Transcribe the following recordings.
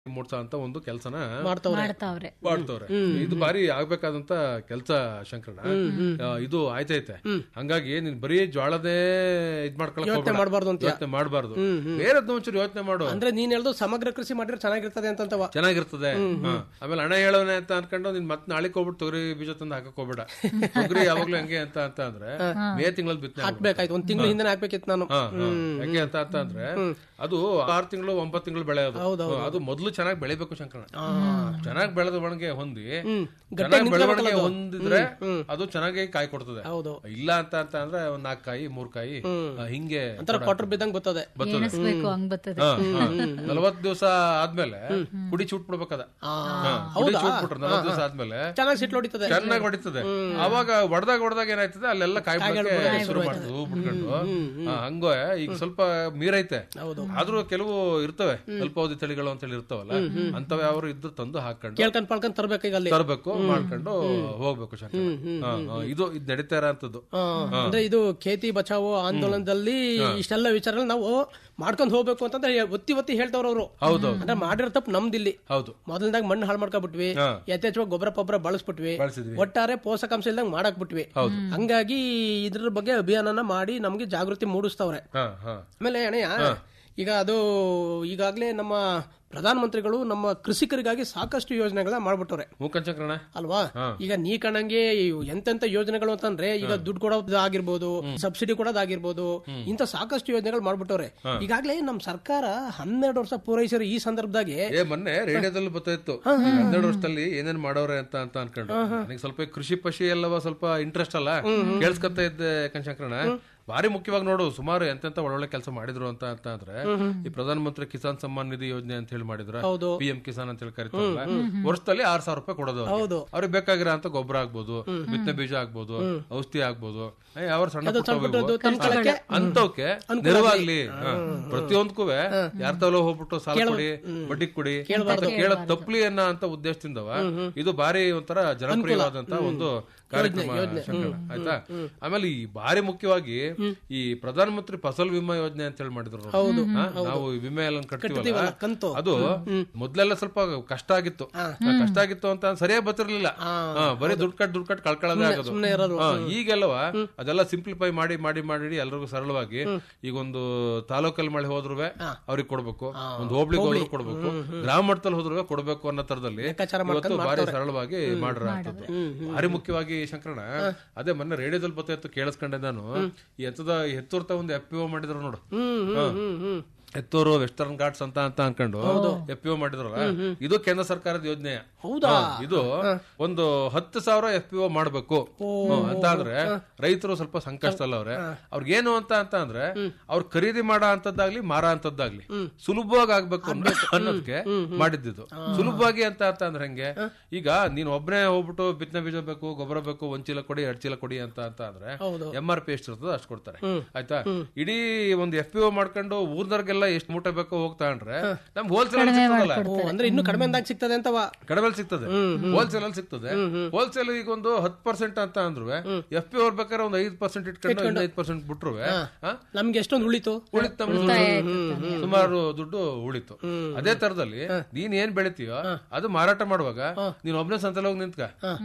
ಮೂಡ್ಸೋ ಅಂತ ಒಂದು ಕೆಲಸನ ಮಾಡ್ತವ್ರೆ ಮಾಡ್ತಾವ್ರೆ ಮಾಡ್ತವ್ರೆ ಇದು ಬಾರಿ ಆಗ್ಬೇಕಾದಂತ ಕೆಲಸ ಶಂಕರಣ ಆ, ಇದು ಆಯ್ತೈತೆ ಹಂಗಾಗಿ ನೀನ್ ಬರೀ ಜ್ವಾಳದೇ ಇದ್ ಮಾಡ್ಕೊಳಕ್ ಯೋಚ್ನೆ ಮಾಡ್ಬಾರ್ದು ಅಂತೀಯ? ಯೋಚನೆ ಮಾಡಬಾರ್ದು ಬೇರೆದ್ನ ಒಂಚೂರು ಯೋಚನೆ ಮಾಡು ಅಂದ್ರೆ ನೀನ್ ಹೇಳ್ದು ಸಮಗ್ರ ಕೃಷಿ ಮಾಡಿದ್ರೆ ಚೆನ್ನಾಗಿರ್ತದೆ ಅಂತಂತವ ಚೆನ್ನಾಗಿರ್ತದೆ ಹಾ. ಆಮೇಲೆ ಹಣ ಹೇಳೋನೆ ಅಂತ ಅನ್ಕೊಂಡು ನೀನ್ ಮತ್ತೆ ನಾಳೆ ಹೋಗ್ಬಿಟ್ಟು ತೊಗರಿ ಬೀಜ ತಂದು ಹಾಕಕ್ ಹೋಗ್ಬೇಡ ತೊಗರಿ ಯಾವಾಗ್ಲೂ ಹೆಂಗೆ ಅಂತ ಅಂತ ಅಂದ್ರೆ ಮೇ ತಿಂಗಳಲ್ಲಿ ಬಿತ್ತನೆ ಮಾಡ್ಬೇಕು. ಹಾಕ್ಬೇಕಾಯ್ತು ಒಂದ್ ತಿಂಗಳು ಹಿಂದೆ ಹಾಕ್ಬೇಕಿತ್ತು ನಾನು ಹಾ, ಹಾ. ಹೆಂಗೆ ಅಂತ ಅಂತ ಅಂದ್ರೆ ಅದು ಆರು ತಿಂಗಳು ಒಂಬತ್ತು ತಿಂಗಳು ಬೆಳೆ ಅದು ಹೌದೌದು. ಅದು ಮೊದಲು ಚೆನ್ನಾಗಿ ಬೆಳಿಬೇಕು ಶಂಕರಣ ಚೆನ್ನಾಗಿ ಬೆಳೆದ ಬೆಳಗ್ಗೆ ಹೊಂದಿ ಗಟ್ಟಿ ಚೆನ್ನಾಗಿ ನಿಂತ್ಕೊಬೇಕಲ್ಲ ಬೆಳವಣಿಗೆ ಅದು. ಹೊಂದಿದ್ರೆ ಅದು ಚೆನ್ನಾಗಿ ಕಾಯಿ ಕೊಡ್ತದೆ ಹೌದು ಇಲ್ಲ ಅಂತ ಅಂತ ಅಂದ್ರೆ ಒಂದ್ ನಾಲ್ಕು ಕಾಯಿ ಮೂರ್ ಕಾಯಿ ಆ, ಹಿಂಗೆ ಒಂಥರ ಕೊಟ್ರು ಬಿದ್ದಂಗ್ ಬರ್ತದೆ ಎಣಿಸ್ಬೇಕು ಹಂಗ್ ಬರ್ತದೆ ನಲವತ್ತು ದಿವಸ ಆದ್ಮೇಲೆ ಕುಡಿ ಚೂಟ್ ಬಿಡ್ಬೇಕದ ಆ, ಕುಡಿ ಚೂಟ್ ಬಿಟ್ರೆ ನಲವತ್ತು ದಿವಸ ಆದ್ಮೇಲೆ ಚೆನ್ನಾಗಿ ಸಿಟ್ಲು ಹೊಡಿತದೆ ಚೆನ್ನಾಗಿ ಹೊಡಿತದೆ ಅವಾಗ ಹೊಡೆದಾಗ ಹೊಡೆದಾಗ ಏನಾಯ್ತದೆ ಅಲ್ಲೆಲ್ಲ ಕಾಯಿ ಬಿಡಕ್ಕೆ ಶುರು ಮಾಡ್ತದೆ ಹೂ ಬಿಟ್ಕೊಂಡು ಆ, ಹಂಗೆ ಈಗ ಸ್ವಲ್ಪ ಮೀರೈತೆ ಹೌದು. ಆದ್ರೂ ಕೆಲವು ಇರ್ತವೆ ಅಲ್ಪಾವಧಿ ತಳಿಗಳು ಅಂತ ಹೇಳಿ ಇರ್ತಾವಲ್ಲ ಅಂತವ್ ಯಾವ ಇದ್ದು ತಂದು ಹಾಕೊಂಡು ಕೇಳ್ಕೊಂಡ್ ಪಳ್ಕೊಂಡ್ ತರ್ಬೇಕು ಈಗ ಅಲ್ಲಿ ತರಬೇಕು ಮಾಡ್ಕೊಂಡು ಹೋಗ್ಬೇಕು ಶಂಕರ ಹಾ, ಹಾ, ಇದು ಇದು ನಡೀತಾ ಇರೋಂಥದ್ದು ಆ, ಅಂದ್ರೆ ಇದು ಖೇತಿ ಬಚಾವೋ ಆಂದೋಲನದಲ್ಲಿ ಇಷ್ಟೆಲ್ಲ ವಿಚಾರಗಳು ನಾವು ಮಾಡ್ಕೊಂಡ್ ಹೋಗ್ಬೇಕು ಅಂತಂದ್ರೆ ಒತ್ತಿ ಒತ್ತಿ ಹೇಳ್ತವ್ರ ಅವರು ಹೌದು ಅಂದ್ರೆ ಮಾಡಿರೋ ತಪ್ಪು ನಮ್ದಿಲ್ಲಿ ಹೌದು ಮೊದಲದಾಗ ಮಣ್ಣು ಹಾಳು ಮಾಡ್ಕೊಬಿಟ್ವಿ ಹಾ. ಯಥೇಚ್ಛವಾಗಿ ಗೊಬ್ಬರ ಪೊಬ್ಬರ ಬಳಸ್ಬಿಟ್ವಿ ಬಳಸಿದ್ವಿ ಒಟ್ಟಾರೆ ಪೋಷಕಾಂಶ ಇಲ್ದಂಗ್ ಮಾಡಕ್ ಬಿಟ್ವಿ ಹಂಗಾಗಿ ಇದ್ರ ಬಗ್ಗೆ ಅಭಿಯಾನನ ಮಾಡಿ ನಮ್ಗೆ ಜಾಗೃತಿ ಮೂಡಿಸ್ತವ್ರೆ ಹಾ ಹಾ ಆಮೇಲೆ ಅಣ್ಣಯ್ಯ ಈಗ ಅದು ಈಗಾಗಲೇ ನಮ್ಮ ಪ್ರಧಾನಮಂತ್ರಿಗಳು ನಮ್ಮ ಕೃಷಿಕರಿಗಾಗಿ ಸಾಕಷ್ಟು ಯೋಜನೆಗಳನ್ನ ಮಾಡ್ಬಿಟ್ಟವ್ರೆ ಮೂಕನ್ ಚಕ್ರಣ ಅಲ್ವಾ ಈಗ ನೀ ಕಣಂಗೆ ಇವು ಎಂತೆಂತ ಯೋಜನೆಗಳು ಅಂತಂದ್ರೆ ಈಗ ದುಡ್ಡು ಕೊಡೋದು ಆಗಿರ್ಬೋದು ಸಬ್ಸಿಡಿ ಕೊಡೋದಾಗಿರ್ಬೋದು ಇಂತ ಸಾಕಷ್ಟು ಯೋಜನೆಗಳು ಮಾಡ್ಬಿಟ್ಟವ್ರೆ ಈಗಾಗಲೇ ನಮ್ ಸರ್ಕಾರ ಹನ್ನೆರಡು ವರ್ಷ ಪೂರೈಸಿರೋ ಈ ಸಂದರ್ಭದಾಗೆ ಏ ಮೊನ್ನೆ ರೇಡಿಯೋದಲ್ಲಿ ಬರ್ತಾಯಿತ್ತು ಈ ಹನ್ನೆರಡು ವರ್ಷದಲ್ಲಿ ಏನೇನ್ ಮಾಡವ್ರೆ ಅಂತ ಅಂತ ಅನ್ಕೊಂಡು ನನಗೆ ಸ್ವಲ್ಪ ಕೃಷಿ ಪಶಿ ಎಲ್ಲವ ಸ್ವಲ್ಪ ಇಂಟ್ರೆಸ್ಟ್ ಅಲ್ಲ ಕೇಳಿಸ್ಕೊತ ಇದ್ದೆ ಕನ್ಶಂಕರಣ ಭಾರಿ ಮುಖ್ಯವಾಗಿ ನೋಡು ಸುಮಾರು ಎಂತೆಂತ ಒಳ್ಳೊಳ್ಳೆ ಕೆಲಸ ಮಾಡಿದ್ರು ಅಂತ ಅಂತ ಅಂದ್ರೆ ಈ ಪ್ರಧಾನ ಮಂತ್ರಿ ಕಿಸಾನ್ ಸಮ್ಮಾನ್ ನಿಧಿ ಯೋಜನೆ ಅಂತ ಹೇಳಿ ಮಾಡಿದ್ರ ಹೌದು. ಪಿ ಎಂ ಕಿಸಾನ್ ಅಂತ ಹೇಳಿ ಕರಿತಾರಲ್ಲ ವರ್ಷದಲ್ಲಿ ಆರ್ ಸಾವಿರ ರೂಪಾಯಿ ಕೊಡೋದು ಅವ್ರಿಗೆ. ಹೌದು. ಅವ್ರಿಗೆ ಬೇಕಾಗಿರೋ ಅಂತ ಗೊಬ್ಬರ ಆಗ್ಬೋದು ಬಿತ್ತನೆ ಬೀಜ ಆಗ್ಬೋದು ಔಷಧಿ ಆಗ್ಬೋದು ಏ, ಯಾವ ಸಣ್ಣ ಪುಟ್ಟ ಸಣ್ಣ ಪುಟ್ಟದ್ದು ಇವು. ತಂದ್ಕೊಳಕ್ಕೆ ಅಂತವಕ್ಕೆ ನೆರವಾಗ್ಲಿ ಹ. ಪ್ರತಿಯೊಂದಕ್ಕೂ ಯಾರ ತವಲ ಹೋಗ್ಬಿಟ್ಟು ಸಾಲ ಕೊಡಿ ಬಡ್ಡಿ ಕೊಡಿ ಅಂತ ಕೇಳೋದ್ ತಪ್ಪಲಿ ಅನ್ನೋ ಅಂತ ಉದ್ದೇಶದಿಂದವ ಇದು ಬಾರಿ ಒಂಥರ ಜನಪ್ರಿಯವಾದಂತ ಒಂದು ಕಾರ್ಯಕ್ರಮ ಶಂಕರಣ್ಣ. ಆಯ್ತಾ ಆಮೇಲೆ ಈ ಬಾರಿ ಮುಖ್ಯವಾಗಿ ಈ ಪ್ರಧಾನ ಮಂತ್ರಿ ಫಸಲ್ ವಿಮಾ ಯೋಜನೆ ಅಂತ ಹೇಳಿ ಮಾಡಿದ್ರು ನೋಡಿ. ಹಾ? ನಾವು ಈ ವಿಮೆ ಎಲ್ಲ ಕಟ್ತೀವಲ್ಲ ಕಂತು ಅದು ಮೊದ್ಲೆಲ್ಲ ಸ್ವಲ್ಪ ಕಷ್ಟ ಆಗಿತ್ತು ಕಷ್ಟ ಆಗಿತ್ತು ಅಂತ ಸರಿಯಾಗಿ ಬರ್ತಿರ್ಲಿಲ್ಲ ಹಾ, ಬರೀ ದುಡ್ಡು ಕಟ್ ದುಡ್ಡು ಕಟ್ ಕಳ್ಕೊಳ್ಳೋದೇ ಆಗೋದು ಸುಮ್ನೆ ಇರೋದು ಹಾ, ಈಗೆಲ್ಲವ ಅದೆಲ್ಲ ಸಿಂಪ್ಲಿಫೈ ಮಾಡಿ ಮಾಡಿ ಮಾಡಿ ಎಲ್ರಿಗೂ ಸರಳವಾಗಿ ಈಗ ಒಂದು ತಾಲೂಕಲ್ಲಿ ಮಳೆ ಹೋದ್ರು ಅವ್ರಿಗೆ ಕೊಡ್ಬೇಕು ಒಂದು ಹೋಬ್ಳಿಗೆ ಹೋದ್ರು ಕೊಡ್ಬೇಕು ಗ್ರಾಮ ಮಟ್ಟದಲ್ಲಿ ಹೋದ್ರು ಕೊಡ್ಬೇಕು ಅನ್ನೋ ತರದಲ್ಲಿ ಲೆಕ್ಕಾಚಾರ ಇವತ್ತು ಬಾರಿ ಸರಳವಾಗಿ ಮಾಡ್ರ ಭಾರಿ ಮುಖ್ಯವಾಗಿ ಶಂಕರಣ ಅದೇ ಮೊನ್ನೆ ರೇಡಿಯೋದಲ್ಲಿ ಬರ್ತಾ ಕೇಳಿಸ್ಕೊಂಡೆ ನಾನು ಈ ಎತ್ತದ ಎತ್ತೂರ್ತ ಒಂದು ಎಫ್ ಪಿ ಒ ಮಾಡಿದ್ರು ನೋಡು ಹ್ಮ್ ಹಾ. ಹ್ಮ್ ಹ್ಮ್ ಹ್ಮ್ ಎತ್ತೂರು ವೆಸ್ಟರ್ನ್ ಘಾಟ್ಸ್ ಅಂತ ಅಂತ ಅನ್ಕೊಂಡು ಎಫ್ ಪಿ ಒ ಮಾಡಿದ್ರಲ್ಲ ಇದು ಕೇಂದ್ರ ಸರ್ಕಾರದ ಯೋಜನೆ ಹೌದಾ? ಇದು ಒಂದು ಹತ್ತು ಸಾವಿರ ಎಫ್ ಪಿ ಒ ಮಾಡ್ಬೇಕು ಹ್ಮ್, ಅಂತ ಅಂದ್ರೆ ರೈತರು ಸ್ವಲ್ಪ ಸಂಕಷ್ಟದಲ್ಲವ್ರೆ ಅವ್ರಿಗೇನು ಅಂತ ಅಂತ ಅಂದ್ರೆ ಅವ್ರು ಖರೀದಿ ಮಾಡೋ ಅಂತದ್ದಾಗ್ಲಿ ಮಾರ ಅಂತದ್ದಾಗ್ಲಿ ಸುಲಭವಾಗಿ ಆಗ್ಬೇಕು ಅನ್ನೋ- ಅನ್ನೋದಕ್ಕೆ ಮಾಡಿದ್ದು ಸುಲಭವಾಗಿ ಅಂತ ಅಂತ ಅಂದ್ರೆ ಹೆಂಗೆ ಈಗ ನೀನ್ ಒಬ್ನೇ ಹೋಗ್ಬಿಟ್ಟು ಬಿತ್ತನೆ ಬೀಜ ಬೇಕು ಗೊಬ್ಬರ ಬೇಕು ಒಂದ್ ಚೀಲ ಕೊಡಿ ಎರಡ್ ಚೀಲ ಕೊಡಿ ಅಂತ ಅಂತ ಅಂದ್ರೆ ಹೌದು. ಎಂ ಆರ್ ಪಿ ಎಷ್ಟು ಇರ್ತದೆ ಅಷ್ಟು ಕೊಡ್ತಾರೆ ಆಯ್ತಾ ಇಡೀ ಒಂದು ಎಫ್ ಪಿ ಒ ಮಾಡ್ಕೊಂಡು ಊರ್ದವ್ರಿಗೆಲ್ಲ ಎಷ್ಟು ಮೂಟೆ ಬೇಕೋ ಹೋಗ್ತಾ ಅಂದ್ರೆ ನಮ್ಗೆ ಹೋಲ್ಸೇಲ್ ಸಿಗ್ತದಲ್ಲ ಓ, ಅಂದ್ರೆ ಇನ್ನು ಕಡಿಮೆ ಅಂದಾಗ ಸಿಗ್ತದೆ ಅಂತವ ಕಡಿಮೆ ಸಿಗ್ತದೆ ಹೋಲ್ಸೇಲ್ ಅಲ್ಲಿ ಸಿಗ್ತದೆ ಹೋಲ್ಸೇಲ್ ಈಗ ಒಂದು ಹತ್ತು ಪರ್ಸೆಂಟ್ ಅಂತ ಅಂದ್ರು ಎಫ್ ಪಿ ಅವ್ರ ಬೇಕಾದ್ರೆ ಒಂದು ಐದು ಪರ್ಸೆಂಟ್ ಇಟ್ಕೊಂಡು ಇನ್ನು ಐದು ಪರ್ಸೆಂಟ್ ಬಿಟ್ರು ನಮ್ಗೆ ಎಷ್ಟೊಂದು ಉಳಿತು ಉಳಿತು ನಮ್ಗೆ ದುಡ್ಡು. ಸುಮಾರು ದುಡ್ಡು ಉಳಿತು ಅದೇ ತರದಲ್ಲಿ ನೀನ್ ಏನ್ ಬೆಳಿತೀಯೋ ಅದು ಮಾರಾಟ ಮಾಡುವಾಗ ನೀನ್ ಒಬ್ನೇ ಸಂತಲ್ಲಿ ಹೋಗಿ ನಿಂತ್ಕ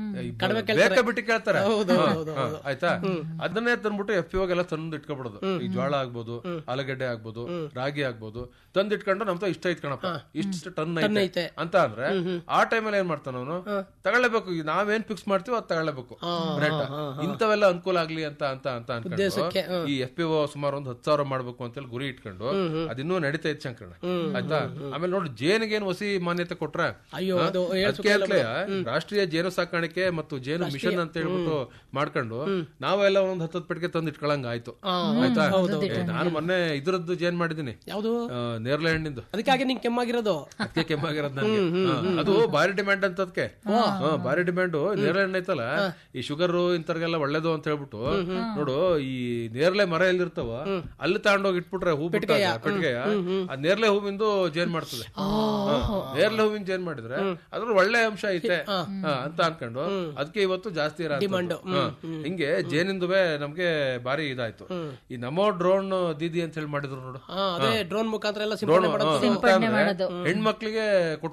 ಬೇಕಾ ಬಿಟ್ಟು ಕೇಳ್ತಾರೆ ಹಾ, ಹಾ, ಆಯ್ತಾ ಅದನ್ನೇ ತಂದ್ಬಿಟ್ಟು ಎಫ್ ಪಿ ಎಲ್ಲ ತಂದು ಇಟ್ಕೊಬಿಡೋದು ಈ ಜೋಳ ಆಗ್ಬೋದು ಆಲೂಗಡ್ಡೆ ಆಗ್ಬೋದು ರಾಗಿ ಆಗ್ಬೋದು ತಂದ್ ಇಟ್ಕೊಂಡು ನಮ್ ತ ಇಷ್ಟ ಇಟ್ಕೊಳಪ್ಪ ಇಷ್ಟು ಟನ್ ಐತೆ ಐತೆ. ಅಂತ ಅಂದ್ರೆ ಆ ಟೈಮಲ್ಲಿ ಏನ್ ಮಾಡ್ತಾನ ಅವನು ತಗೊಳ್ಳೇಬೇಕು ಈಗ ನಾವೇನ್ ಫಿಕ್ಸ್ ಮಾಡ್ತೀವೋ ಅದ್ ತಗೊಳ್ಳೇಬೇಕು ರೇಟ್ ಇಂಥವೆಲ್ಲ ಅನುಕೂಲ ಆಗ್ಲಿ ಅಂತ ಅಂತ ಅಂತ ಉದ್ದೇಶಕ್ಕೆ, ಅನ್ಕೊಂಡು ಈ ಎಫ್ ಪಿ ಒ ಸುಮಾರು ಒಂದು ಹತ್ತು ಸಾವಿರ ಮಾಡ್ಬೇಕು ಅಂತೇಳಿ ಗುರಿ ಇಟ್ಕೊಂಡು ಅದಿನ್ನೂ ನಡೀತಾ ಇತ್ತು ಶಂಕರಣ ಆಯ್ತಾ ಆಮೇಲೆ ನೋಡಿ ಜೇನಿಗೆ ಏನು ಹೊಸಿ ಮಾನ್ಯತೆ ಕೊಟ್ರೆ ಅಯ್ಯೋ ಅದು ಅದಕ್ಕೆ ಅಂತಲೇ ರಾಷ್ಟ್ರೀಯ ಜೇನು ಸಾಕಾಣಿಕೆ ಮತ್ತು ಜೇನು ಮಿಷನ್ ಅಂತ ಹೇಳ್ಬಿಟ್ಟು ಮಾಡ್ಕೊಂಡು ನಾವೆಲ್ಲ ಒಂದ್ ಹತ್ತತ್ತು ಪೆಟ್ಟಿಗೆ ತಂದು ಇಟ್ಕೊಳಂಗ ಆಯ್ತು ಆಯ್ತಾ ಏ, ನಾನು ಮೊನ್ನೆ ಇದ್ರದ್ದು ಜೇನ್ ಮಾಡಿದೀನಿ ಯಾವುದು ಆ, ನೇರಳೆ ಹಣ್ಣಿಂದು ಅದಕ್ಕಾಗಿ ನಿಂಗೆ ಕೆಮ್ಮಾಗಿರೋದು ಅದಕ್ಕೆ ಕೆಮ್ಮಾಗಿರೋದು ನನಗೆ ಹಾ, ಅದು ಭಾರಿ ಡಿಮ್ಯಾಂಡ್ ಅಂತ ಅದಕ್ಕೆ ಭಾರಿ ಡಿಮ್ಯಾಂಡ್ ನೇರಳೆ ಹಣ್ಣು ಐತಲ್ಲ ಈ ಶುಗರ್ ಇಂಥವ್ರಿಗೆಲ್ಲ ಒಳ್ಳೇದು ಅಂತ ಹೇಳ್ಬಿಟ್ಟು ನೋಡು ಈ ನೇರಳೆ ಮರ ಎಲ್ಲಿರ್ತಾವ ಅಲ್ಲಿ ತಗೊಂಡೋಗಿ ಇಟ್ಬಿಟ್ರೆ ಹೂ ಬಿಟ್ಟಾಗ ಪೆಟ್ಟಿಗೆಯ ಆ ನೇರಳೆ ಹೂವಿಂದು ಜೇನ್ ಮಾಡ್ತದೆ ಹಾ, ನೇರಳೆ ಹೂವಿನ ಜೇನ್ ಮಾಡಿದ್ರೆ ಅದ್ರಲ್ಲಿ ಒಳ್ಳೆ ಅಂಶ ಐತೆ ಹಾ, ಅಂತ ಅನ್ಕೊಂಡು ಅದಕ್ಕೆ ಇವತ್ತು ಜಾಸ್ತಿ ಇರೋ ಹಿಂಗೆ ಜೇನಿಂದುವೆ ನಮ್ಗೆ ಭಾರಿ ಇದಾಯ್ತು ಈ ನಮೋ ಡ್ರೋನ್ ದೀದಿ ಅಂತ ಹೇಳಿ ಮಾಡಿದ್ರು ನೋಡು ಹಾ ಅದೇ ಡ್ರೋನ್ ಮುಖಾಂತರ ಎಲ್ಲ ಡ್ರೋನ್ ಸಿಂಪಡಣೆ ಮಾಡೋದು ಸಿಂಪಡಣೆ ಮಾಡೋದು. ಹೆಣ್ಮಕ್ಳಿಗೆ ಕೊಟ್ಟು